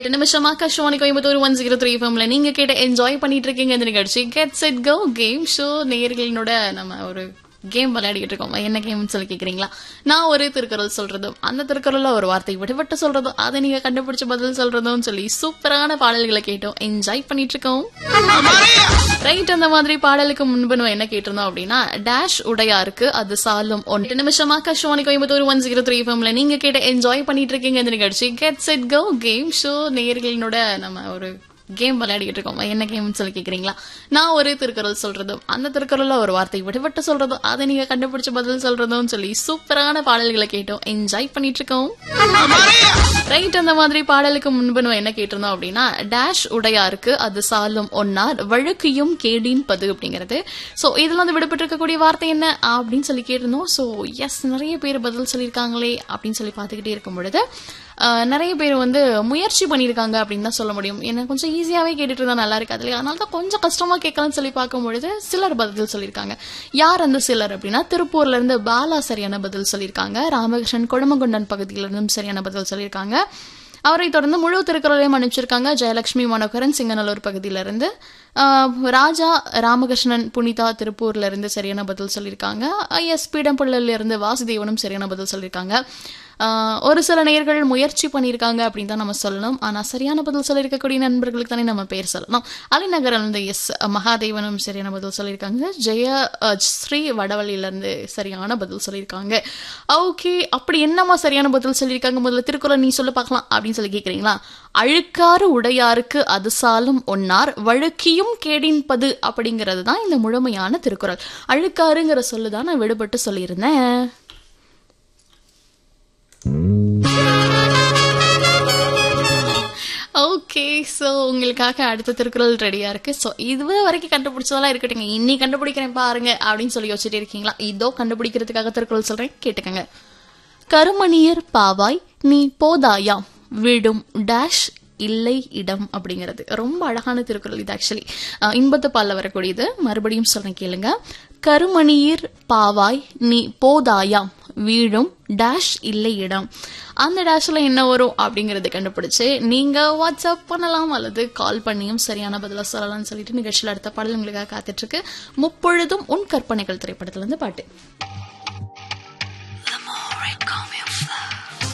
எட்டு நிமிஷமா கஷ்டவானி கோயம்புத்தூர் ஒன் ஜீரோ த்ரீ ஃபம்ல நீங்க கேட்ட என்ஜாய் பண்ணிட்டு இருக்கீங்க இந்த நிகழ்ச்சி get set go game show நேயர்களினோட நம்ம ஒரு கேம் விளையாடிட்டு இருக்கோம் என்ன கேம்னு சொல்லி கேக்குறீங்களா நான் ஒரு திருக்குறள் சொல்றதும் அந்த திருக்குறள்ல ஒரு வார்த்தை விடுபட்டு சொல்றதும் அதை நீங்க கண்டுபிடிச்சு பதில் சொல்றதும் சொல்லி சூப்பரான பாடல்களை கேட்டோம் என்ஜாய் பண்ணிட்டு இருக்கோம் ரைட் அந்த மாதிரி பாடலுக்கு முன்பு நம்ம என்ன கேட்டிருந்தோம் அப்படின்னா டேஷ் உடையாருக்கு அது சாலும் ஒன்று நிமிஷமா கஷ்டவானி கோயம்புத்தூர் ஒன் ஜீரோ த்ரீ ஃபம்ல நீங்க கேட்ட என்ஜாய் பண்ணிட்டு இருக்கீங்க இந்த நிகழ்ச்சி get set go game show நேயர்களினோட நம்ம ஒரு கேம் விளையாடிட்டு இருக்கோம் என்ன கேம்னு சொல்லி கேக்குறீங்களா நான் ஒரு திருக்குறள் சொல்றதும் அந்த திருக்குறள்ல ஒரு வார்த்தை விடுபட்டு சொல்றதும் அதை நீங்க கண்டுபிடிச்சு பதில் சொல்றதும் சொல்லி சூப்பரான பாடல்களை கேட்டோம் என்ஜாய் பண்ணிட்டு இருக்கோம் ரைட் அந்த மாதிரி பாடலுக்கு முன்பு நம்ம என்ன கேட்டிருந்தோம் அப்படின்னா டேஷ் உடையாருக்கு அது சாலும் ஒன்னார் வழுக்கையும் கேடின் பது அப்படிங்கிறது சோ இதுல வந்து விடுபட்டு இருக்கக்கூடிய வார்த்தை என்ன அப்படின்னு சொல்லி கேட்டிருந்தோம் சோ எஸ் நிறைய பேர் பதில் சொல்லியிருக்காங்களே அப்படின்னு சொல்லி பார்த்துக்கிட்டே இருக்கும் பொழுது ஆஹ், நிறைய பேர் வந்து முயற்சி பண்ணியிருக்காங்க அப்படின்னு தான் சொல்ல முடியும் என்ன கொஞ்சம் ஈஸியாவே கேட்டுட்டு இருந்தா நல்லா இருக்கு அதுல அதனால தான் கொஞ்சம் கஷ்டமா கேட்கலாம்னு சொல்லி பார்க்கும் பொழுது சிலர் பதில் சொல்லியிருக்காங்க யார் அந்த சிலர் அப்படின்னா திருப்பூர்ல இருந்து பாலா சரியான பதில் சொல்லியிருக்காங்க ராமகிருஷ்ணன் கொடமகுண்டன் பகுதியில இருந்தும் சரியான பதில் சொல்லியிருக்காங்க அவரை தொடர்ந்து முழு திருக்குறளையும் அனுப்பிச்சிருக்காங்க ஜெயலட்சுமி மனோகரன் சிங்கநல்லூர் பகுதியிலிருந்து ஆஹ், ராஜா ராமகிருஷ்ணன் புனிதா திருப்பூர்ல இருந்து சரியான பதில் சொல்லியிருக்காங்க எஸ் பீடம்பள்ளில இருந்து வாசுதேவனும் சரியான பதில் சொல்லியிருக்காங்க ஆஹ், ஒரு சில நேயர்கள் முயற்சி பண்ணியிருக்காங்க அப்படின்னு தான் நம்ம சொல்லணும் ஆனா சரியான பதில் சொல்லியிருக்கக்கூடிய நண்பர்களுக்கு தானே நம்ம பேர் சொல்லணும் அலிநகரில் இருந்து எஸ் மகாதேவனும் சரியான பதில் சொல்லியிருக்காங்க ஜெய அஹ், ஸ்ரீ வடவள்ளியில இருந்து சரியான பதில் சொல்லியிருக்காங்க ஓகே அப்படி என்னமா சரியான பதில் சொல்லியிருக்காங்க முதல்ல திருக்குறள் நீ சொல்ல பார்க்கலாம் அப்படின்னு சொல்லி கேக்குறீங்களா அழுக்காறு உடையாருக்கு அது சாலும் ஒன்னார் வழுக்கியும் கேடின்பது அப்படிங்கிறது தான் இந்த முழுமையான திருக்குறள் அழுக்காருங்கிற சொல்லு தான் நான் விடுபட்டு சொல்லியிருந்தேன் ஓகே ஸோ உங்களுக்காக அடுத்த திருக்குறள் ரெடியா இருக்கு ஸோ இது வரைக்கும் கண்டுபிடிச்சதெல்லாம் இருக்கட்டுங்க இன்னி கண்டுபிடிக்கிறேன் பாருங்க அப்படின்னு சொல்லி யோசிச்சுட்டு இருக்கீங்களா இதோ கண்டுபிடிக்கிறதுக்காக திருக்குறள் சொல்றேன் கேட்டுக்கங்க கருமணியர் பாவாய் நீ போதாயாம் விடும் டேஷ் இல்லை இடம் அப்படிங்கிறது ரொம்ப அழகான திருக்குறள் இது ஆக்சுவலி இன்பத்து பால்ல வரக்கூடியது மறுபடியும் சொல்றேன் கேளுங்க கருமணியர் பாவாய் நீ போதாயாம் வீடும் டேஷ் இல்லை இடம் அந்த டேஷ்ல என்ன வரும் அப்படிங்கறத கண்டுபிடிச்சு நீங்க வாட்ஸ்அப் பண்ணலாம் அல்லது கால் பண்ணியும் சரியான பதிலா சொல்லலாம்னு சொல்லிட்டு நிகழ்ச்சியில் அடுத்த பாடல் உங்களுக்காக காத்துட்டு இருக்கு முப்பொழுதும் உன் கற்பனைகள் திரைப்படத்துல இருந்து பாட்டு